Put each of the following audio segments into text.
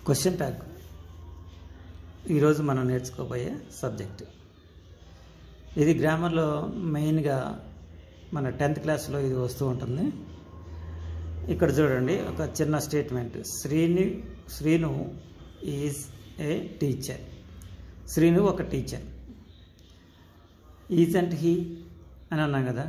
Question tag ఈరోజు మనం నేర్చుకోబోయే subject ఇది గ్రామర్లో మెయిన్గా మన టెన్త్ క్లాస్లో ఇది వస్తూ ఉంటుంది ఇక్కడ చూడండి ఒక చిన్న statement Srini Srinu is a teacher Srinu ఒక టీచర్ ఈజ్ అండ్ హీ అని అన్నాం కదా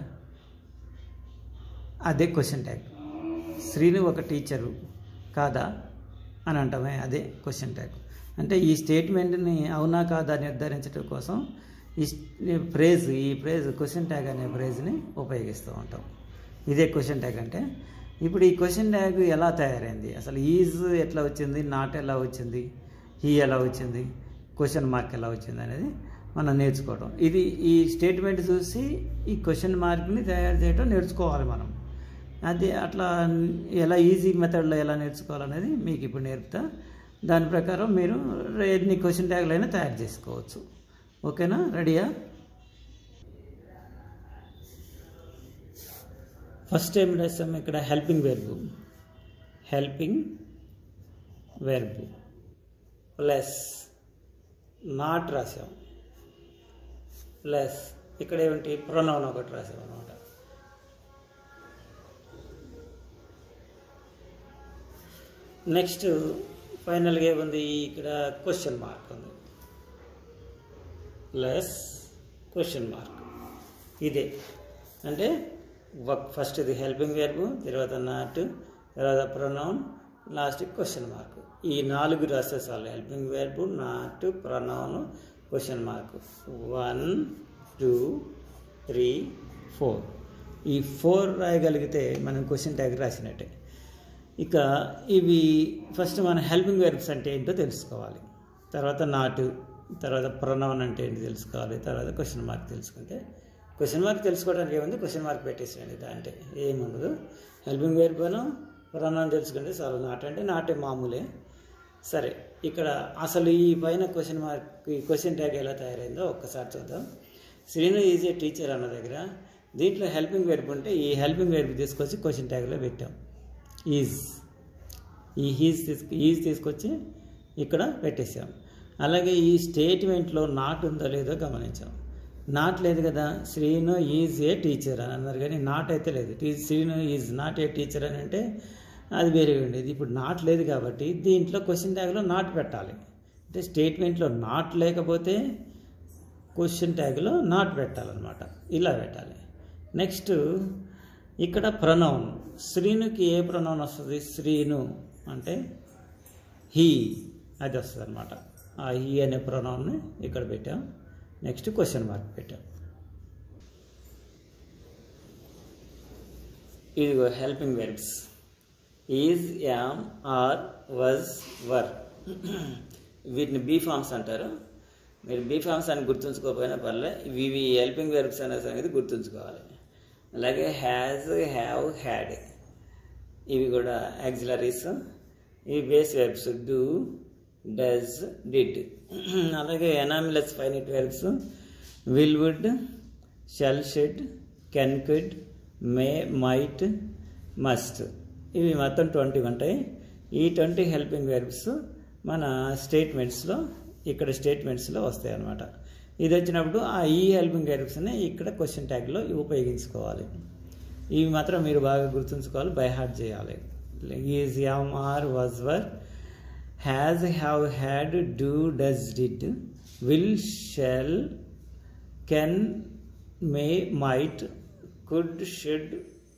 అదే క్వశ్చన్ ట్యాగ్ శ్రీను ఒక టీచరు కాదా అని అంటామే అదే క్వశ్చన్ ట్యాగ్ అంటే ఈ స్టేట్మెంట్ని అవునా కాదా నిర్ధారించడం కోసం ఈ ఫ్రేజ్ ఈ ఫ్రేజ్ క్వశ్చన్ ట్యాగ్ అనే ఫ్రేజ్ని ఉపయోగిస్తూ ఉంటాం ఇదే క్వశ్చన్ ట్యాగ్ అంటే ఇప్పుడు ఈ క్వశ్చన్ ట్యాగ్ ఎలా తయారైంది అసలు ఈజ్ ఎట్లా వచ్చింది నాట్ ఎలా వచ్చింది హీ ఎలా వచ్చింది క్వశ్చన్ మార్క్ ఎలా వచ్చింది అనేది మనం నేర్చుకోవడం ఇది ఈ స్టేట్మెంట్ చూసి ఈ క్వశ్చన్ మార్క్ని తయారు చేయడం నేర్చుకోవాలి మనం అది అట్లా ఎలా ఈజీ మెథడ్లో ఎలా నేర్చుకోవాలనేది మీకు ఇప్పుడు నేర్పుతా దాని ప్రకారం మీరు ఎన్ని క్వశ్చన్ ట్యాగ్లైనా తయారు చేసుకోవచ్చు ఓకేనా రెడీయా ఫస్ట్ ఏం రాస్తాం ఇక్కడ helping verb helping verb plus not రాసాం ప్లస్ ఇక్కడ ఏమిటి ప్రొనౌన్ ఒకటి రాసాం అనమాట నెక్స్ట్ ఫైనల్గా ఏముంది ఇక్కడ క్వశ్చన్ మార్క్ ఉంది ప్లస్ క్వశ్చన్ మార్క్ ఇదే అంటే ఫస్ట్ ఇది హెల్పింగ్ వెర్బు తర్వాత నాట్ తర్వాత ప్రొనౌన్ లాస్ట్ క్వశ్చన్ మార్క్ ఈ నాలుగు రాస్తే చాలు helping verb not pronoun question mark one two three four ఈ ఫోర్ రాయగలిగితే మనం క్వశ్చన్ ట్యాగ్ రాసినట్టే ఇక ఇవి ఫస్ట్ మన హెల్పింగ్ వెర్బ్స్ అంటే ఏంటో తెలుసుకోవాలి తర్వాత నాటు తర్వాత ప్రొనౌన్ అంటే ఏంటి తెలుసుకోవాలి తర్వాత క్వశ్చన్ మార్క్ తెలుసుకుంటే క్వశ్చన్ మార్క్ తెలుసుకోవడానికి ఏముంది క్వశ్చన్ మార్క్ పెట్టేసేయండి అంటే ఏముండదు హెల్పింగ్ వెర్బ్ అను ప్రొనౌన్ తెలుసుకుంటే చాలు నాట్ అంటే నాటే మామూలే సరే ఇక్కడ అసలు ఈ పైన క్వశ్చన్ మార్క్ ఈ క్వశ్చన్ ట్యాగ్ ఎలా తయారైందో ఒక్కసారి చూద్దాం శ్రీను ఈజ్ ఏ టీచర్ అన్న దగ్గర దీంట్లో హెల్పింగ్ వెర్బ్ ఉంటే ఈ హెల్పింగ్ వెర్బ్ తీసుకొచ్చి క్వశ్చన్ ట్యాగ్లో పెట్టాం ఈజ్ ఈ హీజ్ తీసుకు ఈజ్ తీసుకొచ్చి ఇక్కడ పెట్టేసాం అలాగే ఈ స్టేట్మెంట్లో నాట్ ఉందో లేదో గమనించాం నాట్ లేదు కదా శ్రీను ఈజ్ ఏ టీచర్ అని అన్నారు కానీ నాట్ అయితే లేదు టీ Srinu is not a teacher అని అంటే అది వేరే ఉండేది ఇప్పుడు నాట్ లేదు కాబట్టి దీంట్లో క్వశ్చన్ ట్యాగ్లో నాట్ పెట్టాలి అంటే స్టేట్మెంట్లో నాట్ లేకపోతే క్వశ్చన్ ట్యాగ్లో నాట్ పెట్టాలన్నమాట ఇలా పెట్టాలి నెక్స్ట్ ఇక్కడ ప్రొనౌన్ శ్రీనుకి ఏ ప్రొనౌన్ వస్తుంది శ్రీను అంటే హీ అది వస్తుంది అనమాట ఆ హీ అనే ప్రొనౌన్ని ఇక్కడ పెట్టాం నెక్స్ట్ క్వశ్చన్ మార్క్ పెట్టాం ఇదిగో helping verbs is am are was were వీటిని బీ ఫామ్స్ అంటారు మీరు బీ ఫామ్స్ అని గుర్తుంచుకోకపోయినా పర్లే ఇవి హెల్పింగ్ వెర్బ్స్ అనే సంగతి గుర్తుంచుకోవాలి అలాగే హ్యాజ్ హ్యావ్ హ్యాడ్ ఇవి కూడా యాక్సిలరీస్ ఇవి base verbs do does did అలాగే anomalous finite verbs will would shall should can could may might must ఇవి మొత్తం ట్వంటీ ఉంటాయి ఈ ట్వంటీ హెల్పింగ్ వెర్బ్స్ మన స్టేట్మెంట్స్లో ఇక్కడ స్టేట్మెంట్స్లో వస్తాయి అన్నమాట ఇది వచ్చినప్పుడు ఆ ఈ హెల్పింగ్ వెర్బ్స్ని ఇక్కడ క్వశ్చన్ ట్యాగ్లో ఉపయోగించుకోవాలి ఇవి మాత్రం మీరు బాగా గుర్తుంచుకోవాలి బై హార్ట్ చేయాలి is am are was were has have had do does did will shall can may might could should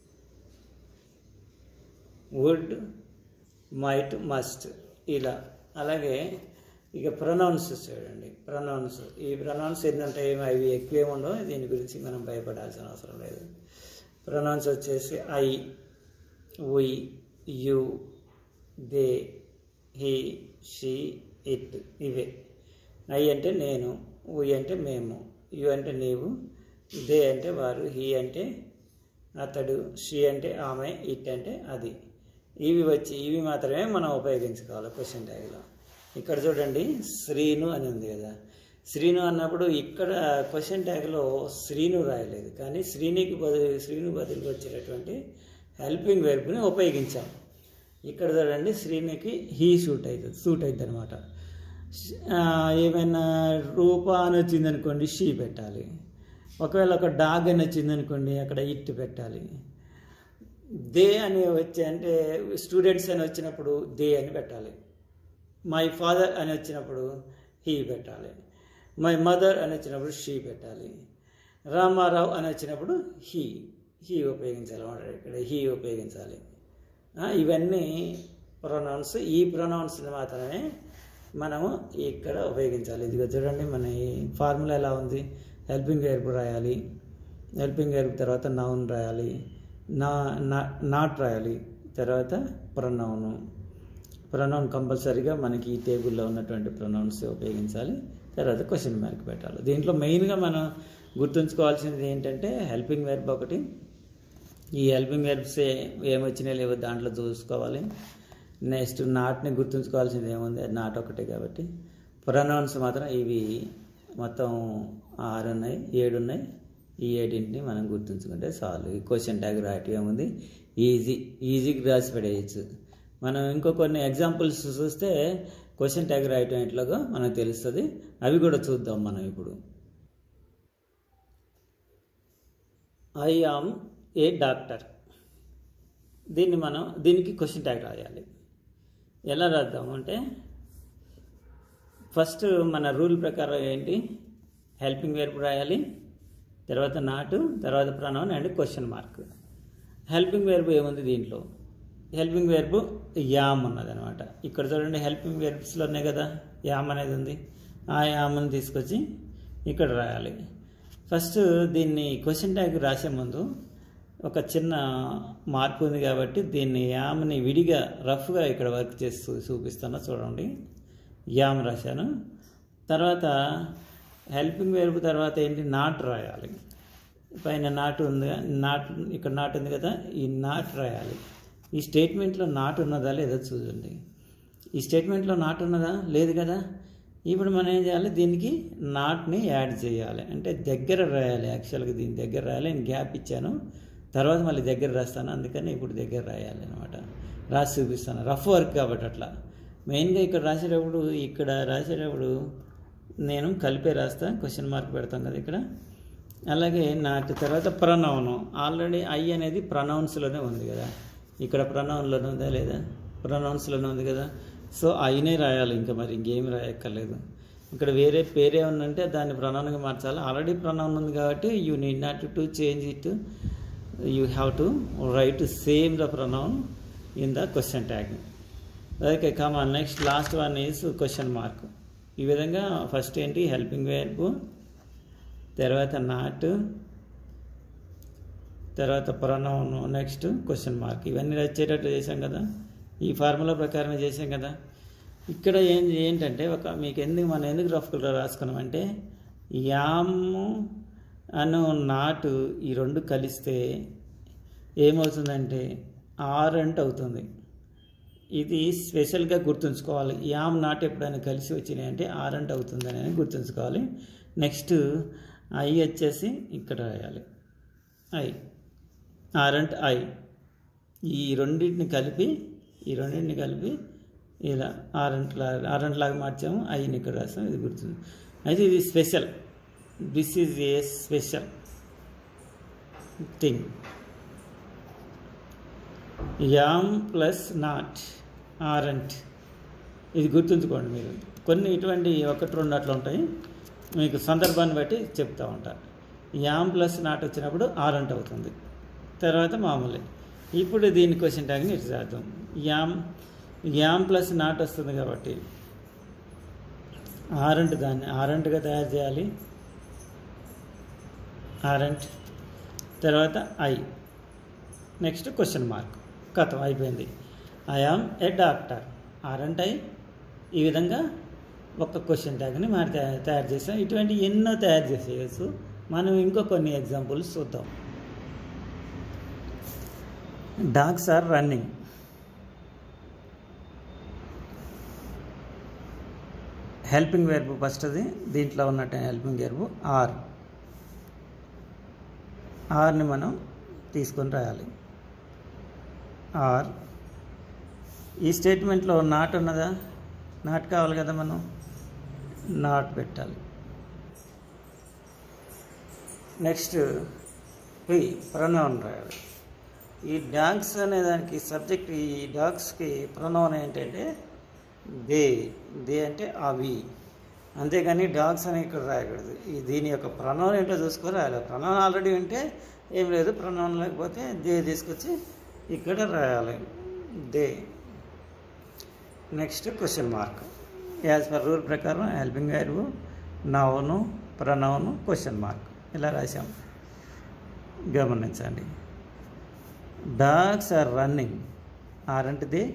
would might must ఇలా అలాగే ఇక ప్రొనౌన్స్ చూడండి ప్రొనౌన్స్ ఈ ప్రొనౌన్స్ ఏంటంటే అవి ఎక్కువ ఉండవు దీని గురించి మనం భయపడాల్సిన అవసరం లేదు ప్రొనౌన్స్ వచ్చేసి I we you they he she it ఇవే ఐ అంటే నేను ఉయ్ అంటే మేము యు అంటే నీవు దే అంటే వారు హీ అంటే అతడు షీ అంటే ఆమె ఇట్ అంటే అది ఇవి వచ్చి ఇవి మాత్రమే మనం ఉపయోగించుకోవాలి క్వశ్చన్ ట్యాగ్లో ఇక్కడ చూడండి శ్రీను అని ఉంది కదా శ్రీను అన్నప్పుడు ఇక్కడ క్వశ్చన్ ట్యాగ్లో శ్రీను రాయలేదు కానీ శ్రీనికి బదులు శ్రీను బదులు వచ్చేటటువంటి హెల్పింగ్ వెర్బ్ని ఉపయోగించాం ఇక్కడ చూడండి శ్రీనికి హీ సూట్ అవుతుంది సూట్ అవుతుంది అనమాట ఏమైనా రూప అని వచ్చింది అనుకోండి షీ పెట్టాలి ఒకవేళ ఒక డాగ్ అని వచ్చింది అనుకోండి అక్కడ ఇట్ పెట్టాలి దే అని వచ్చి అంటే స్టూడెంట్స్ అని వచ్చినప్పుడు దే అని పెట్టాలి మై ఫాదర్ అని వచ్చినప్పుడు హీ పెట్టాలి మై మదర్ అని వచ్చినప్పుడు షీ పెట్టాలి రామారావు అని వచ్చినప్పుడు హీ హీ ఉపయోగించాలి అన్నమాట ఇక్కడ హీ ఉపయోగించాలి ఆ, ఇవన్నీ ప్రొనౌన్స్ ఈ ప్రొనౌన్స్ని మాత్రమే మనము ఇక్కడ ఉపయోగించాలి ఇదిగో చూడండి మన ఈ ఫార్ములా ఎలా ఉంది హెల్పింగ్ వెర్బ్ రాయాలి హెల్పింగ్ వెర్బ్ తర్వాత నౌన్ రాయాలి నా నాట్ రాయాలి తర్వాత ప్రొనౌను ప్రొనౌన్ కంపల్సరీగా మనకి ఈ టేబుల్లో ఉన్నటువంటి ప్రొనౌన్స్ ఉపయోగించాలి తర్వాత క్వశ్చన్ మార్క్ పెట్టాలి దీంట్లో మెయిన్గా మనం గుర్తుంచుకోవాల్సింది ఏంటంటే హెల్పింగ్ వెర్బ్ ఒకటి ఈ హెల్పింగ్ వెర్బ్స్ ఏమొచ్చినాయి లేవో దాంట్లో చూసుకోవాలి నెక్స్ట్ నాట్ని గుర్తుంచుకోవాల్సింది ఏముంది అది నాట్ ఒకటే కాబట్టి ప్రొనౌన్స్ మాత్రం ఇవి మొత్తం ఆరు ఉన్నాయి ఏడు ఉన్నాయి ఈ ఏడింటిని మనం గుర్తుంచుకుంటే చాలు ఈ క్వశ్చన్ ట్యాగ్ రాయటం ఏముంది ఈజీ ఈజీగా రాసి పడేయచ్చు మనం ఇంకో కొన్ని ఎగ్జాంపుల్స్ చూస్తే క్వశ్చన్ ట్యాగ్ రాయటం ఎట్లాగో మనకు తెలుస్తుంది అవి కూడా చూద్దాం మనం ఇప్పుడు ఐ ఆమ్ ఏ డాక్టర్ దీన్ని మనం దీనికి క్వశ్చన్ ట్యాగ్ రాయాలి ఎలా రాద్దాం అంటే ఫస్ట్ మన రూల్ ప్రకారం ఏంటి హెల్పింగ్ వెర్బ్ రాయాలి తర్వాత నాటు తర్వాత pronoun and question mark helping verb ఏముంది దీంట్లో హెల్పింగ్ వెర్బ్ యామ్ ఉన్నది అనమాట ఇక్కడ చూడండి హెల్పింగ్ వెర్బ్స్లో ఉన్నాయి కదా యామ్ అనేది ఉంది ఆ యామ్ని తీసుకొచ్చి ఇక్కడ రాయాలి ఫస్ట్ దీన్ని క్వశ్చన్ ట్యాగ్ రాసే ముందు ఒక చిన్న మార్పు ఉంది కాబట్టి దీన్ని యామ్ని విడిగా రఫ్గా ఇక్కడ వర్క్ చేసి చూ- చూపిస్తాను చూడండి యామ్ రాశాను తర్వాత హెల్పింగ్ వెర్బ్ తర్వాత ఏంటి నాట్ రాయాలి పైన నాటు ఉంది నాటు ఇక్కడ నాటు ఉంది కదా ఈ నాట్ రాయాలి ఈ స్టేట్మెంట్లో నాటు ఉన్నదా లేదా చూడండి ఈ స్టేట్మెంట్లో నాటు ఉన్నదా లేదు కదా ఇప్పుడు మనం ఏం చేయాలి దీనికి నాట్ని యాడ్ చేయాలి అంటే దగ్గర రాయాలి యాక్చువల్గా దీని దగ్గర రాయాలి నేను గ్యాప్ ఇచ్చాను తర్వాత మళ్ళీ దగ్గర రాస్తాను అందుకని ఇప్పుడు దగ్గర రాయాలి అనమాట రాసి చూపిస్తాను రఫ్ వర్క్ కాబట్టి అట్లా మెయిన్గా ఇక్కడ రాసేటప్పుడు ఇక్కడ రాసేటప్పుడు నేను కలిపే రాస్తా క్వశ్చన్ మార్క్ పెడతాం కదా ఇక్కడ అలాగే నాటి తర్వాత ప్రనౌను ఆల్రెడీ ఐ అనేది ప్రనౌన్స్లోనే ఉంది కదా ఇక్కడ ప్రనౌన్లోనే ఉందా లేదా ప్రనౌన్స్లోనే ఉంది కదా సో ఐనే రాయాలి ఇంకా మరి ఇంకేం రాయక్కర్లేదు ఇక్కడ వేరే పేరే ఉందంటే దాన్ని ప్రనౌన్గా మార్చాలి ఆల్రెడీ ప్రనౌన్ ఉంది కాబట్టి you need not to change it you have to write same the pronoun in the question tag okay come on next last one is question mark ఈ విధంగా ఫస్ట్ ఏంటి హెల్పింగ్ వేర్బు తర్వాత నాట్ తర్వాత ప్రొనౌన్ నెక్స్ట్ క్వశ్చన్ మార్క్ ఇవన్నీ వచ్చేటట్లు చేశాం కదా ఈ ఫార్ములా ప్రకారమే చేశాం కదా ఇక్కడ ఏం ఏంటంటే ఒక మీకు ఎందుకు మనం ఎందుకు రఫ్ కలర్ రాసుకున్నామంటే యాము అను నాటు ఈ రెండు కలిస్తే ఏమవుతుందంటే ఆరంట్ అవుతుంది ఇది స్పెషల్గా గుర్తుంచుకోవాలి యామ్ నాట్ ఎప్పుడైనా కలిసి వచ్చినాయి అంటే ఆరంట్ అవుతుంది అని గుర్తుంచుకోవాలి నెక్స్ట్ ఐ వచ్చేసి ఇక్కడ రాయాలి ఐ ఆరంట్ ఐ ఈ రెండింటిని కలిపి ఈ రెండింటిని కలిపి ఇలా ఆరంట్ లాగా ఆరంట్ లాగా మార్చాము ఐని ఇక్కడ రాసాము ఇది గుర్తుంది అయితే ఇది special this is a special thing am plus not aren't ఇది గుర్తుంచుకోండి మీరు కొన్ని ఇటువంటి ఒకటి రెండు అట్లా ఉంటాయి మీకు సందర్భాన్ని బట్టి చెప్తా ఉంటా యామ్ ప్లస్ నాట్ వచ్చినప్పుడు ఆరంట్ అవుతుంది తర్వాత మామూలే ఇప్పుడు దీని క్వశ్చన్ ట్యాగ్ని ఇటు చేద్దాం యామ్ యామ్ ప్లస్ నాట్ వస్తుంది కాబట్టి ఆరంట్ దాన్ని ఆరంట్గా తయారు చేయాలి ఆరంట్ తర్వాత ఐ నెక్స్ట్ క్వశ్చన్ మార్క్ కథం అయిపోయింది I am a doctor aren't I ఈ విధంగా ఒక క్వశ్చన్ ట్యాగ్ని మనం తయా- తయారు చేసాం ఇటువంటి ఎన్నో తయారు చేసేయచ్చు మనం ఇంకో కొన్ని ఎగ్జాంపుల్స్ చూద్దాం dogs are running helping verb first అది దీంట్లో ఉన్నట్టు హెల్పింగ్ వెర్బ్ ఆర్ ఆర్ని మనం తీసుకొని రాయాలి ఆర్ ఈ స్టేట్మెంట్లో నాట్ ఉన్నదా నాట్ కావాలి కదా మనం నాట్ పెట్టాలి నెక్స్ట్ పి ప్రొనౌన్ రాయాలి ఈ డాగ్స్ అనే దానికి సబ్జెక్ట్ ఈ డాగ్స్కి ప్రొనౌన్ ఏంటంటే దే దే అంటే అవి అంతేగాని డాగ్స్ అని ఇక్కడ రాయకూడదు ఈ దీని యొక్క ప్రొనౌన్ ఏంటో చూసుకొని రాయాలి ప్రొనౌన్ ఆల్రెడీ ఉంటే ఏం లేదు ప్రొనౌన్ లేకపోతే దే తీసుకొచ్చి ఇక్కడ రాయాలి they next question mark as per rule ప్రకారం helping verb noun pronoun question mark ఇలా రాశాం గమనించండి డాగ్స్ ఆర్ రన్నింగ్ ఆరంటే దే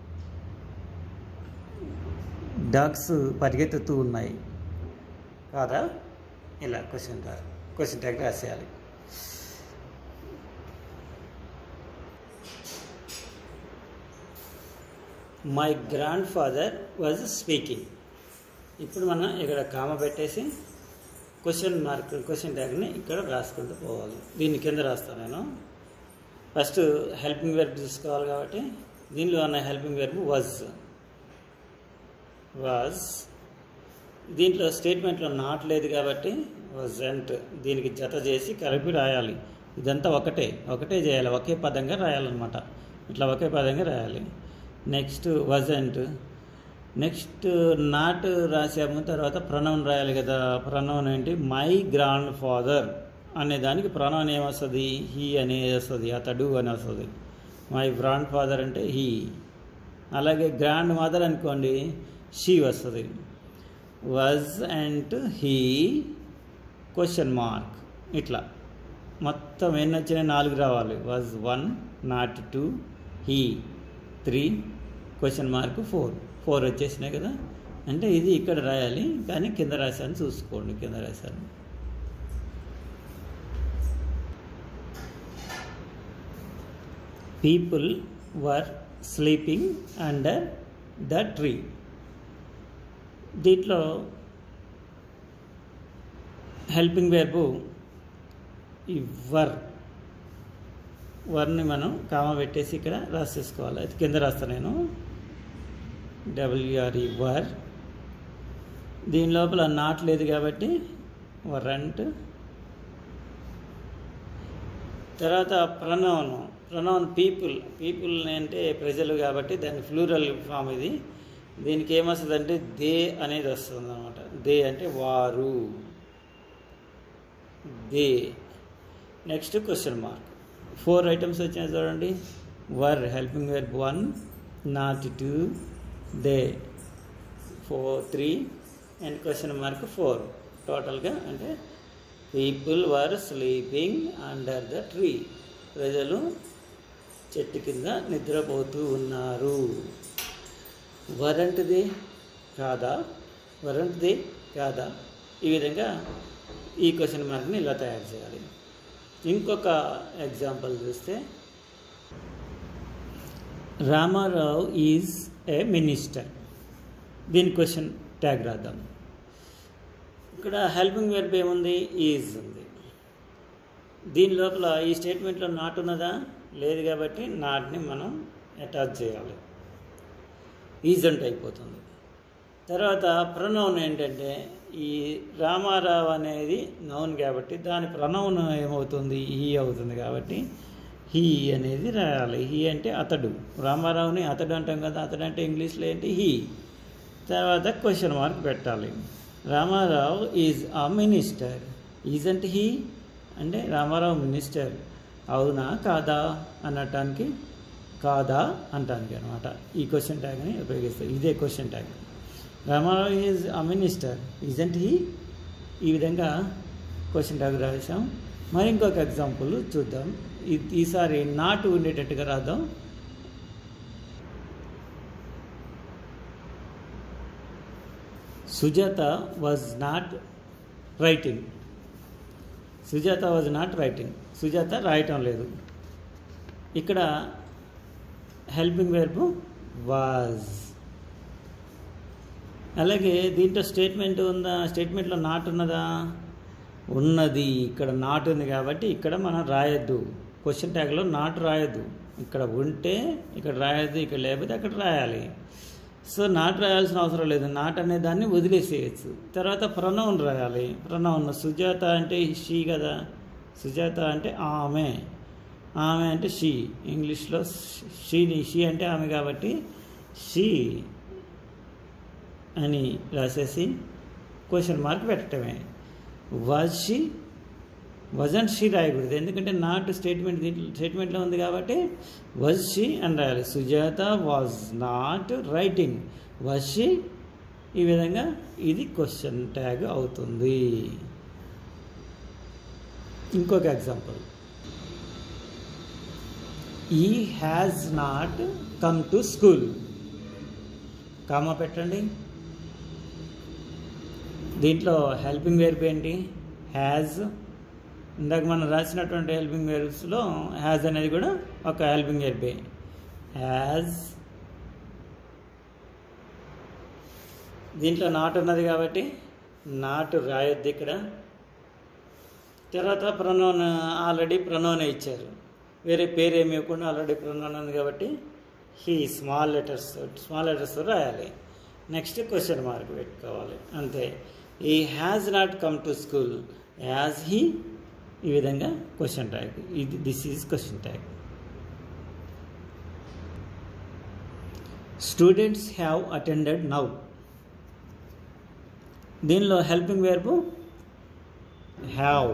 డాగ్స్ పరిగెత్తుతూ ఉన్నాయి కాదా ఇలా క్వశ్చన్ క్వశ్చన్ ట్యాగ్ రాసేయాలి my grandfather was speaking ఇప్పుడు మనం ఇక్కడ కామ పెట్టేసి క్వశ్చన్ మార్క్ క్వశ్చన్ ట్యాగ్ని ఇక్కడ రాసుకుంటూ పోవాలి దీని కింద రాస్తాను నేను ఫస్ట్ హెల్పింగ్ వెర్బ్ తీసుకోవాలి కాబట్టి దీనిలో ఉన్న హెల్పింగ్ వెర్బ్ వాజ్ వాజ్ దీంట్లో స్టేట్మెంట్లో నాట్ లేదు కాబట్టి వాజంట్ దీనికి జత చేసి కలిపి రాయాలి ఇదంతా ఒకటే ఒకటే చేయాలి ఒకే పదంగా రాయాలన్నమాట ఇట్లా ఒకే పదంగా రాయాలి నెక్స్ట్ వజంట్ నెక్స్ట్ నాట్ రాసాము తర్వాత ప్రణవం రాయాలి కదా ప్రణవం ఏంటి మై గ్రాండ్ ఫాదర్ అనే దానికి ప్రణవం ఏమొస్తుంది హీ అనేది వస్తుంది అతడు అని వస్తుంది మై గ్రాండ్ ఫాదర్ అంటే హీ అలాగే గ్రాండ్ మదర్ అనుకోండి షీ వస్తుంది was and he question mark ఇట్లా మొత్తం ఎన్ని వచ్చినాయి నాలుగు రావాలి was one not two he three question mark four four వచ్చేసినాయి కదా అంటే ఇది ఇక్కడ రాయాలి కానీ కింద రాశాను చూసుకోండి కింద రాశాను people were sleeping under the tree దీంట్లో హెల్పింగ్ వేర్బు ఈ వర్ వర్ని మనం కామ పెట్టేసి ఇక్కడ రాసేసుకోవాలి అది కింద రాస్తాను నేను డబ్ల్యూఆర్ఈ వర్ దీని లోపల నాట్ లేదు కాబట్టి వరంట్ తర్వాత ప్రణవను ప్రణవన్ పీపుల్ పీపుల్ అంటే ప్రజలు కాబట్టి దాని ఫ్లూరల్ ఫామ్ ఇది దీనికి ఏమొస్తుంది అంటే దే అనేది వస్తుంది అనమాట దే అంటే వారు they next question mark four items వచ్చినాయి చూడండి were helping verb one not two they four three and question mark four టోటల్గా అంటే people were sleeping under the tree ప్రజలు చెట్టు కింద నిద్రపోతూ ఉన్నారు వరంటిది కాదా వరంటిది కాదా ఈ విధంగా ఈ క్వశ్చన్ మార్క్ని ఇలా తయారు చేయాలి ఇంకొక ఎగ్జాంపుల్ చూస్తే రామారావు ఈజ్ ఏ మినిస్టర్ దీని క్వశ్చన్ ట్యాగ్ రాద్దాం ఇక్కడ హెల్పింగ్ వెర్బ్ ఏముంది ఈజ్ ఉంది దీని లోపల ఈ స్టేట్మెంట్లో నాట్ ఉన్నదా లేదు కాబట్టి నాట్ని మనం అటాచ్ చేయాలి ఈజెంట్ అయిపోతుంది తర్వాత ప్రొనౌన్ ఏంటంటే ఈ రామారావు అనేది నౌన్ కాబట్టి దాని ప్రొనౌన్ ఏమవుతుంది హీ అవుతుంది కాబట్టి హీ అనేది రాయాలి హీ అంటే అతడు రామారావుని అతడు అంటాం కదా అతడు అంటే ఇంగ్లీష్లో ఏంటి హీ తర్వాత క్వశ్చన్ మార్క్ పెట్టాలి Ramarao is a minister isn't he అంటే రామారావు మినిస్టర్ అవునా కాదా అనటానికి కాదా అంటానికి అనమాట ఈ క్వశ్చన్ ట్యాగ్ని ఉపయోగిస్తారు ఇదే question tag Ramarao is a minister isn't he ఈ విధంగా క్వశ్చన్ ట్యాగ్ రాసాం మరి ఇంకొక ఎగ్జాంపుల్ చూద్దాం ఈ- ఈసారి నాటు ఉండేటట్టుగా రాద్దాం Sujatha was not writing Sujatha was not writing Sujatha రాయటం లేదు ఇక్కడ హెల్పింగ్ వెర్బ్ వాజ్ అలాగే దీంట్లో స్టేట్మెంట్ ఉందా స్టేట్మెంట్లో నాట్ ఉన్నదా ఉన్నది ఇక్కడ నాట్ ఉంది కాబట్టి ఇక్కడ మనం రాయొద్దు క్వశ్చన్ ట్యాగ్లో నాట్ రాయొద్దు ఇక్కడ ఉంటే ఇక్కడ రాయొద్దు ఇక్కడ లేకపోతే అక్కడ రాయాలి సో నాట్ రాయాల్సిన అవసరం లేదు నాట్ అనే దాన్ని వదిలేసేయచ్చు తర్వాత ప్రొనౌన్ రాయాలి ప్రొనౌన్ సుజాత అంటే షీ కదా సుజాత అంటే ఆమె ఆమె అంటే షీ ఇంగ్లీష్లో షీని షీ అంటే ఆమె కాబట్టి షీ అని రాసేసి క్వశ్చన్ మార్క్ పెట్టడమే వాజ్ షీ వజన్ షీ రాయకూడదు ఎందుకంటే నాట్ స్టేట్మెంట్ దీంట్లో స్టేట్మెంట్లో ఉంది కాబట్టి వజ్ షీ అని రాయాలి Sujatha was not writing was she ఈ విధంగా ఇది క్వశ్చన్ ట్యాగ్ అవుతుంది ఇంకొక example he has not come to school comma పెట్టండి దీంట్లో హెల్పింగ్ వేర్బ్ ఏంటి హ్యాజ్ ఇందాక మనం రాసినటువంటి హెల్పింగ్ వేర్బ్స్లో హ్యాజ్ అనేది కూడా ఒక హెల్పింగ్ వేర్బే హ్యాజ్ దీంట్లో నాట్ ఉన్నది కాబట్టి నాట్ రాయొద్దు ఇక్కడ తర్వాత ప్రొనౌన్ ఆల్రెడీ ప్రొనౌనే ఇచ్చారు వేరే పేరు ఏమి ఇవ్వకుండా ఆల్రెడీ ప్రొనౌన్ ఉంది కాబట్టి he small letters small letters రాయాలి నెక్స్ట్ క్వశ్చన్ మార్క్ పెట్టుకోవాలి అంతే he has not come to school has he ఈ విధంగా క్వశ్చన్ ట్యాగ్ ఇది this is question tag students have attended now దీనిలో హెల్పింగ్ వేర్బు హ్యావ్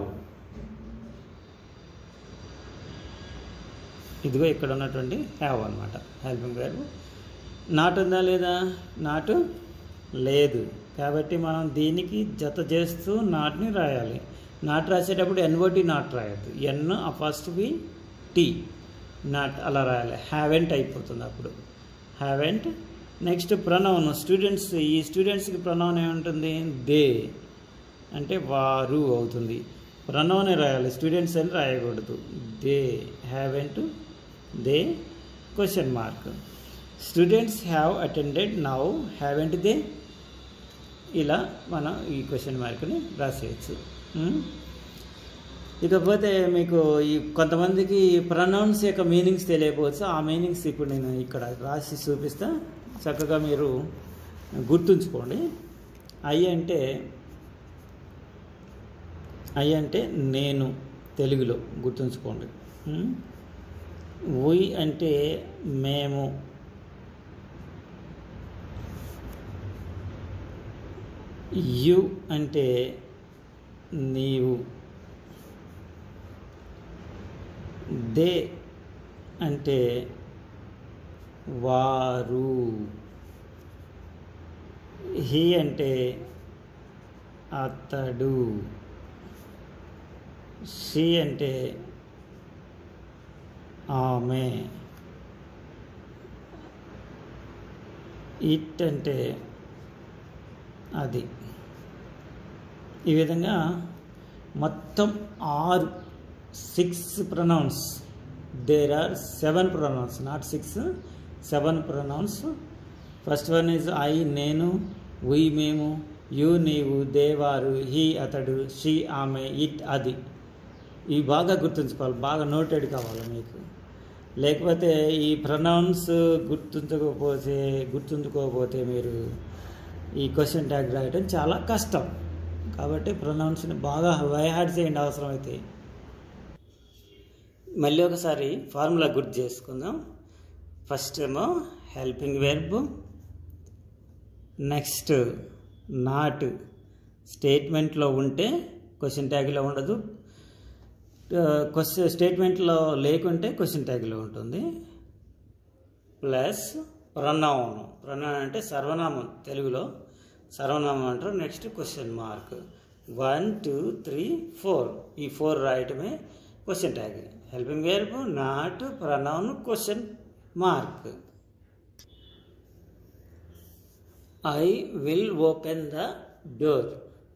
ఇదిగో ఇక్కడ ఉన్నటువంటి హ్యావ్ అనమాట హెల్పింగ్ వేర్బు నాట్ ఉందా లేదా నాటు లేదు కాబట్టి మనం దీనికి జత చేస్తూ నాట్ని రాయాలి నాట్ రాసేటప్పుడు ఎన్ఓటి నాట్ T N first B T not అలా రాయాలి హ్యావెంట్ అయిపోతుంది అప్పుడు హ్యావెంట్ నెక్స్ట్ ప్రొనౌన్ స్టూడెంట్స్ ఈ స్టూడెంట్స్కి ప్రొనౌన్ ఏముంటుంది దే అంటే వారు అవుతుంది ప్రొనౌనే రాయాలి స్టూడెంట్స్ అని రాయకూడదు they haven't they question mark students have attended now haven't they ఇలా మనం ఈ క్వశ్చన్ మార్క్ని రాసేయచ్చు ఉం? ఇకపోతే మీకు ఈ కొంతమందికి ప్రొనౌన్స్ యొక్క మీనింగ్స్ తెలియకపోవచ్చు ఆ మీనింగ్స్ ఇప్పుడు నేను ఇక్కడ రాసి చూపిస్తా చక్కగా మీరు గుర్తుంచుకోండి ఐ అంటే ఐ అంటే నేను తెలుగులో గుర్తుంచుకోండి ఉం? ఉయ్ అంటే మేము యు అంటే నీవు దే అంటే వారు హీ అంటే అతడు షీ అంటే ఆమె ఇట్ అంటే అది ఈ విధంగా మొత్తం ఆరు six pronouns there are seven pronouns not six seven pronouns first one is I నేను ఉయ్ మేము యు నీవు దేవారు హీ అతడు షీ ఆమె ఇట్ అది ఇవి బాగా గుర్తుంచుకోవాలి బాగా నోటెడ్ కావాలి మీకు లేకపోతే ఈ ప్రొనౌన్స్ గుర్తుంచుకోకపోతే గుర్తుంచుకోకపోతే మీరు ఈ క్వశ్చన్ ట్యాగ్ రాయడం చాలా కష్టం కాబట్టి ప్రొనౌన్స్ని బాగా వైహార్డ్ చేయండి అవసరమైతే మళ్ళీ ఒకసారి ఫార్ములా గుర్తు చేసుకుందాం ఫస్ట్ ఏమో హెల్పింగ్ వెర్బ్ నెక్స్ట్ నాట్ స్టేట్మెంట్లో ఉంటే క్వశ్చన్ ట్యాగ్లో ఉండదు క్వశ్చన్ స్టేట్మెంట్లో లేకుంటే క్వశ్చన్ ట్యాగ్లో ఉంటుంది ప్లస్ ప్రొనౌన్ ప్రొనౌన్ అంటే సర్వనామం తెలుగులో సర్వనామం అంటారు next question mark one two three four ఈ ఫోర్ రాయటమే question tag helping verb not pronoun question mark I will open the door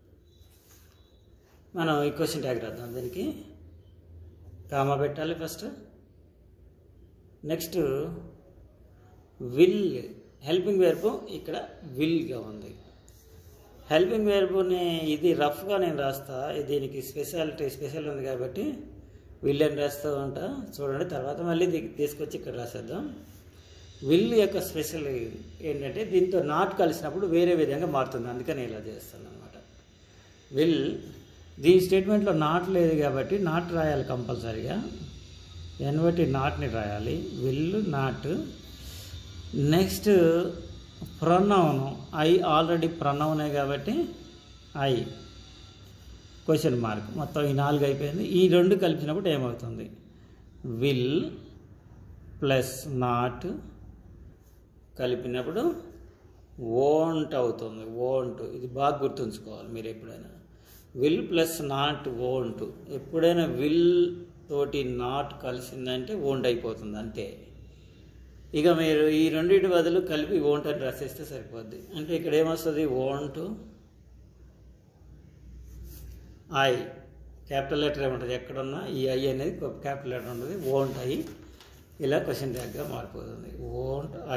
మనం ఈ క్వశ్చన్ ట్యాగ్ రాద్దాం దీనికి కామా పెట్టాలి first next will helping verb ఇక్కడ విల్గా ఉంది హెల్పింగ్ వేర్బుని ఇది రఫ్గా నేను రాస్తా దీనికి స్పెషాలిటీ స్పెషల్ ఉంది కాబట్టి విల్ అని రాస్తూ ఉంటా చూడండి తర్వాత మళ్ళీ ది- తీసుకొచ్చి ఇక్కడ రాసేద్దాం విల్ యొక్క స్పెషల్ ఏంటంటే దీంతో నాట్ కలిసినప్పుడు వేరే విధంగా మారుతుంది అందుకని ఇలా చేస్తాను అనమాట విల్ దీని స్టేట్మెంట్లో నాట్ లేదు కాబట్టి నాట్ రాయాలి కంపల్సరీగా ఎన్ బట్టి నాట్ని రాయాలి will not next pronoun I already ప్రొనౌనే కాబట్టి ఐ క్వశ్చన్ మార్క్ మొత్తం ఈ నాలుగు అయిపోయింది ఈ రెండు కలిపినప్పుడు ఏమవుతుంది విల్ ప్లస్ నాట్ కలిపినప్పుడు ఓంట్ అవుతుంది ఓంట్ ఇది బాగా గుర్తుంచుకోవాలి మీరు ఎప్పుడైనా విల్ ప్లస్ నాట్ ఓంట్ ఎప్పుడైనా విల్ తోటి నాట్ కలిసిందంటే ఓంట్ అయిపోతుంది అంతే ఇక మీరు ఈ రెండింటి బదులు కలిపి ఓంట్ అని రాసేస్తే సరిపోద్ది అంటే ఇక్కడ ఏమొస్తుంది ఓంట్ ఐ క్యాపిటల్ లెటర్ ఏముంటుంది ఎక్కడున్నా ఈ ఐ అనేది క్యాపిటల్ లెటర్ ఉంటుంది ఓంట్ ఐ ఇలా క్వశ్చన్ ట్యాగ్గా మారిపోతుంది won't I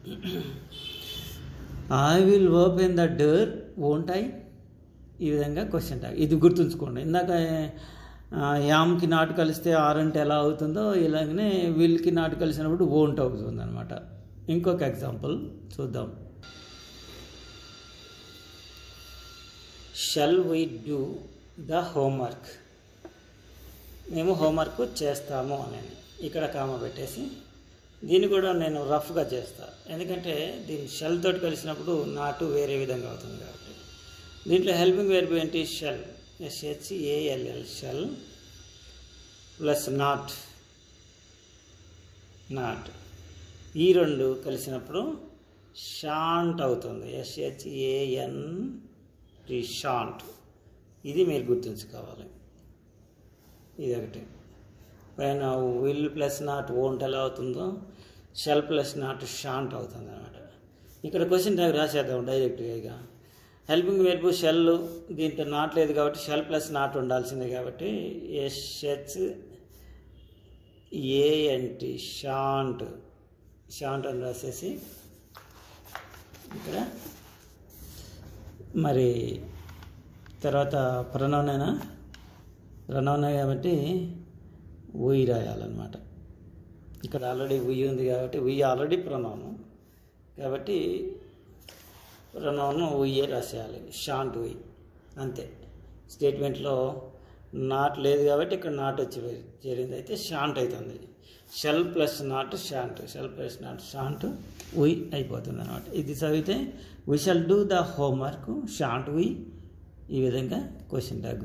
I will open the door won't I ఈ విధంగా క్వశ్చన్ ట్యాగ్ ఇది గుర్తుంచుకోండి ఇందాక ఆ, యామ్కి నాటు కలిస్తే ఆర్ అంటే ఎలా అవుతుందో ఇలాగనే విల్కి నాటు కలిసినప్పుడు ఓంట్ అవుతుంది అనమాట ఇంకొక ఎగ్జాంపుల్ చూద్దాం shall we do the homework మేము హోంవర్క్ చేస్తాము అని ఇక్కడ కామ పెట్టేసి దీన్ని కూడా నేను రఫ్గా చేస్తా ఎందుకంటే దీన్ని షెల్ తోటి కలిసినప్పుడు నాటు వేరే విధంగా అవుతుంది కాబట్టి దీంట్లో హెల్పింగ్ వెర్బ్ ఏంటి shall S H A L L shall plus not not ఈ రెండు కలిసినప్పుడు షాంట్ అవుతుంది ఎస్హెచ్ఏఎన్ షాంట్ ఇది మీరు గుర్తుంచుకోవాలి ఇది ఒకటి పైన విల్ ప్లస్ నాట్ ఓంట్ ఎలా అవుతుందో షెల్ ప్లస్ నాట్ షాంట్ అవుతుంది అనమాట ఇక్కడ క్వశ్చన్ ట్యాగ్ రాసేద్దాం డైరెక్ట్గా ఇక హెల్పింగ్ వెర్బ్ షెల్ దీంట్లో నాట్ లేదు కాబట్టి షెల్ ప్లస్ నాట్ ఉండాల్సిందే కాబట్టి ఎస్హెచ్ ఏఎన్టి షాంట్ షాంట్ అని రాసేసి ఇక్కడ మరి తర్వాత ప్రణవనైనా ప్రణవన కాబట్టి ఉయ్ రాయాలన్నమాట ఇక్కడ ఆల్రెడీ ఉయ్ ఉంది కాబట్టి ఉయ్ ఆల్రెడీ ప్రణవను కాబట్టి ప్రణవను ఉయ్యే రాసేయాలి షాంట్ ఉయ్ అంతే స్టేట్మెంట్లో నాట్ లేదు కాబట్టి ఇక్కడ నాట్ వచ్చి చేరింది అయితే షాంట్ అవుతుంది shall plus not shan't shall plus not shan't we అయిపోతుంది అనమాట ఇది చదివితే we shall do the homework shan't we ఈ విధంగా question tag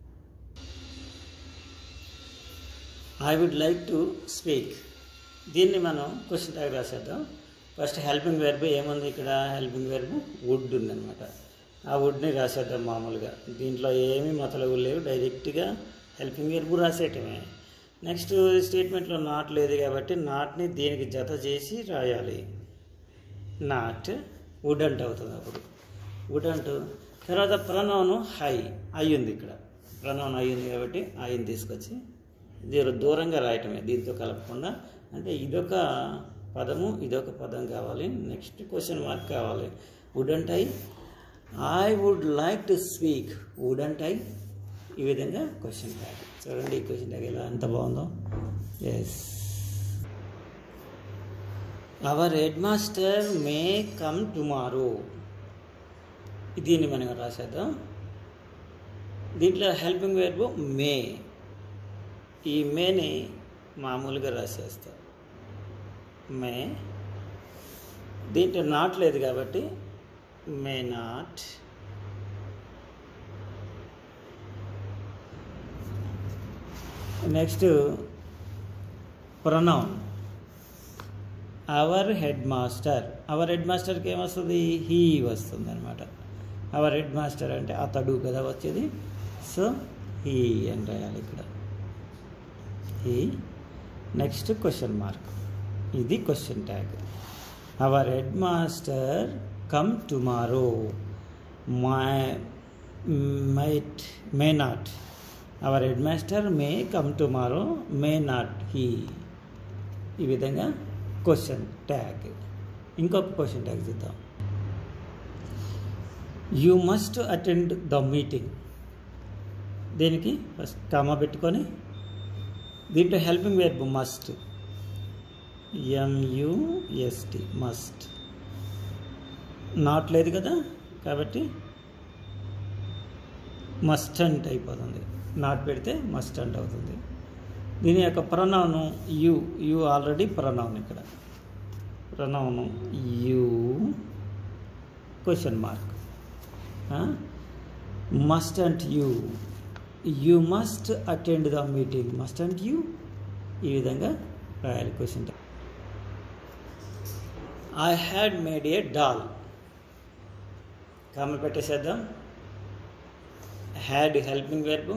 I would like to speak దీన్ని మనం క్వశ్చన్ ట్యాగ్ రాసేద్దాం ఫస్ట్ హెల్పింగ్ వెర్బ్ ఏముంది ఇక్కడ హెల్పింగ్ వెర్బ్ వుడ్ ఉందన్నమాట ఆ వుడ్ని రాసేద్దాం మామూలుగా దీంట్లో ఏమీ మొదలవు లేవు డైరెక్ట్గా హెల్పింగ్ వెర్బ్ రాసేయటమే నెక్స్ట్ స్టేట్మెంట్లో నాట్ లేదు కాబట్టి నాట్ని దీనికి జత చేసి రాయాలి నాట్ వుడ్ అంట్ అవుతుంది అప్పుడు వుడ్ అంటూ తర్వాత ప్రణవను హై అయ్యింది ఇక్కడ ప్రణవన్ అయ్యింది కాబట్టి ఐని తీసుకొచ్చి దీని దూరంగా రాయటమే దీంతో కలపకుండా అంటే ఇదొక పదము ఇదొక పదం కావాలి నెక్స్ట్ క్వశ్చన్ మార్క్ కావాలి wouldn't I I would like to speak wouldn't I ఈ విధంగా క్వశ్చన్ ట్యాగ్ చూడండి ఈ క్వశ్చన్ ట్యాగ్ ఎలా ఎంత బాగుందో ఎస్ our headmaster may come tomorrow దీన్ని మనం రాసేద్దాం దీంట్లో హెల్పింగ్ వెర్బ్ మే ఈ మేని మామూలుగా రాసేస్తా మే దీంట్లో నాట్ లేదు కాబట్టి may not next pronoun our headmaster our హెడ్ మాస్టర్కి ఏమొస్తుంది హీ వస్తుంది అనమాట అవర్ హెడ్ మాస్టర్ అంటే అతడు కదా వచ్చేది సో హీ అని రాయాలి ఇక్కడ హీ నెక్స్ట్ క్వశ్చన్ మార్క్ ఇది question tag our headmaster come tomorrow my might may not our headmaster may come tomorrow may not he ఈ విధంగా క్వశ్చన్ ట్యాగ్ ఇంకొక క్వశ్చన్ ట్యాగ్ చూద్దాం you must attend the meeting దీనికి first comma పెట్టుకొని దీంట్లో helping verb must M U S T must not లేదు కదా కాబట్టి మస్ట్ అంట్ అయిపోతుంది నాట్ పెడితే మస్ట్ అంట్ అవుతుంది దీని యొక్క pronoun you you already pronoun ఇక్కడ pronoun you question mark mustn't you you must attend the meeting mustn't you ఈ విధంగా రాయాలి question I had made a doll comment పెట్టేసేద్దాం హ్యాడ్ హెల్పింగ్ వెర్బ్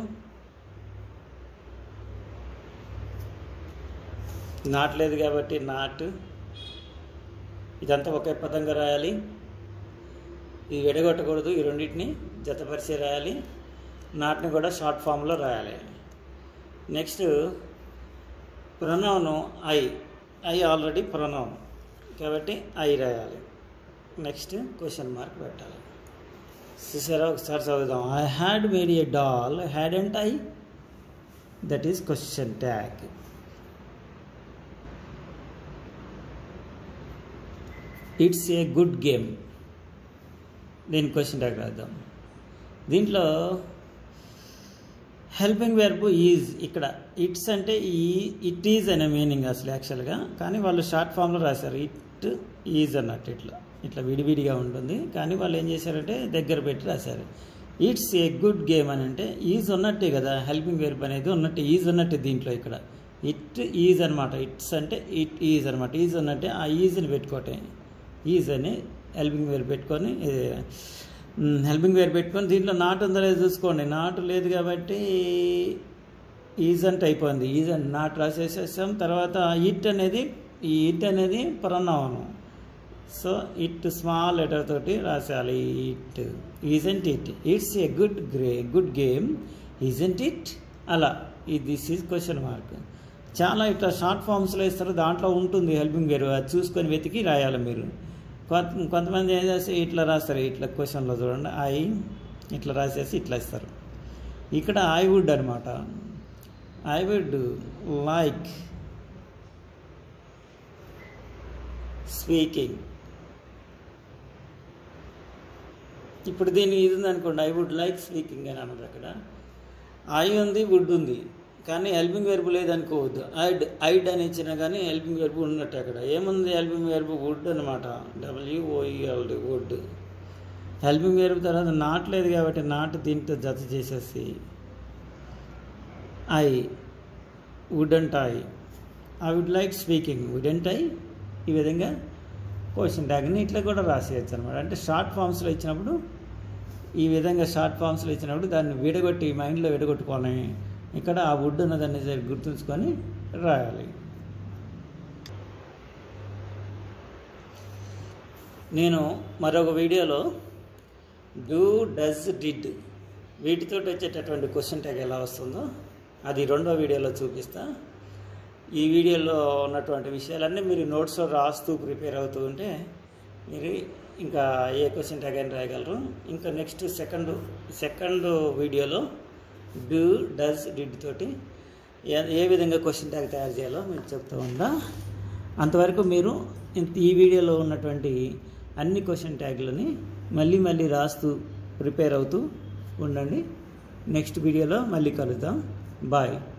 నాట్ లేదు కాబట్టి not ఇదంతా ఒకే పదంగా రాయాలి ఇది విడగొట్టకూడదు ఈ రెండింటిని జతపరిచి రాయాలి నాట్ని కూడా షార్ట్ ఫామ్లో రాయాలి next pronoun I I already pronoun కాబట్టి ఐ రాయాలి నెక్స్ట్ క్వశ్చన్ మార్క్ పెట్టాలి చూసారా ఒకసారి చదువుదాం I had made a doll hadn't I that is question tag it's a good game దీని క్వశ్చన్ ట్యాగ్ రాద్దాం దీంట్లో హెల్పింగ్ వెర్బ్ ఈజ్ ఇక్కడ ఇట్స్ అంటే ఈ ఇట్ ఈజ్ అనే మీనింగ్ అసలు యాక్చువల్గా కానీ వాళ్ళు షార్ట్ ఫామ్లో రాశారు ఇట్ ఈజ్ అన్నట్టు ఇట్లా ఇట్లా విడివిడిగా ఉంటుంది కానీ వాళ్ళు ఏం చేశారంటే దగ్గర పెట్టి రాశారు ఇట్స్ ఏ గుడ్ గేమ్ అని అంటే ఈజ్ ఉన్నట్టే కదా హెల్పింగ్ వెర్బ్ అనేది ఉన్నట్టు ఈజ్ ఉన్నట్టే దీంట్లో ఇక్కడ ఇట్ ఈజ్ అనమాట ఇట్స్ అంటే ఇట్ ఈజ్ అనమాట ఈజ్ ఉన్నట్టే ఆ ఈజ్ని పెట్టుకోవటం ఈజ్ అని హెల్పింగ్ వేర్ పెట్టుకొని హెల్పింగ్ వేర్ పెట్టుకొని దీంట్లో నాట్ ఉందో లేదో చూసుకోండి నాట్ లేదు కాబట్టి ఈజ్ అంటే అయిపోయింది ఈజ్ అండ్ నాట్ రాసేసేసాం తర్వాత ఇట్ అనేది ఈ ఇట్ అనేది pronoun so it small letter తోటి రాసేయాలి it isn't it it's a good grey good game isn't it అలా ఈ దిస్ ఈజ్ క్వశ్చన్ మార్క్ చాలా ఇట్లా షార్ట్ ఫామ్స్లో ఇస్తారు దాంట్లో ఉంటుంది హెల్పింగ్ వేరు అది చూసుకొని వెతికి రాయాలి మీరు కొంత కొంతమంది ఏం చేస్తే ఇట్లా రాస్తారు ఇట్లా క్వశ్చన్లో చూడండి ఐ ఇట్లా రాసేసి ఇట్లా ఇస్తారు ఇక్కడ ఐ వుడ్ అనమాట ఐ వుడ్ లైక్ స్పీకింగ్ ఇప్పుడు దీని ఇది ఉంది అనుకోండి ఐ వుడ్ లైక్ స్పీకింగ్ అని అన్నది అక్కడ ఐ ఉంది వుడ్ ఉంది కానీ హెల్పింగ్ వెర్బ్ లేదనుకోవద్దు ఐడ్ ఐడ్ అని ఇచ్చినా కానీ హెల్పింగ్ వెర్బ్ ఉన్నట్టు అక్కడ ఏముంది హెల్పింగ్ వెర్బ్ వుడ్ అనమాట డబ్ల్యూఓఈఎల్డి వుడ్ హెల్పింగ్ వెర్బ్ తర్వాత నాట్ లేదు కాబట్టి నాట్ దీంతో జత చేసేసి I wouldn't I I would like speaking wouldn't I ఈ విధంగా క్వశ్చన్ ట్యాగ్ని ఇట్లా కూడా రాసేయచ్చు అనమాట అంటే షార్ట్ ఫామ్స్లో ఇచ్చినప్పుడు ఈ విధంగా షార్ట్ ఫామ్స్లో ఇచ్చినప్పుడు దాన్ని విడగొట్టి మైండ్లో విడగొట్టుకోవాలి ఇక్కడ ఆ వుడ్ ఉన్నదాన్ని సరి గుర్తుంచుకొని రాయాలి నేను మరొక వీడియోలో డూ డస్ డిడ్ వీటితో వచ్చేటటువంటి క్వశ్చన్ ట్యాగ్ ఎలా వస్తుందో అది రెండో వీడియోలో చూపిస్తా ఈ వీడియోలో ఉన్నటువంటి విషయాలన్నీ మీరు నోట్స్లో రాస్తూ ప్రిపేర్ అవుతూ ఉంటే మీరు ఇంకా ఏ క్వశ్చన్ ట్యాగ్ అని రాయగలరు ఇంకా నెక్స్ట్ సెకండ్ సెకండ్ వీడియోలో డూ డస్ డిడ్ తోటి ఏ- ఏ విధంగా క్వశ్చన్ ట్యాగ్ తయారు చేయాలో మీకు చెప్తూ ఉందా అంతవరకు మీరు ఇంత ఈ వీడియోలో ఉన్నటువంటి అన్ని క్వశ్చన్ ట్యాగ్లని మళ్ళీ మళ్ళీ రాస్తూ ప్రిపేర్ అవుతూ ఉండండి నెక్స్ట్ వీడియోలో మళ్ళీ కలుద్దాం బాయ్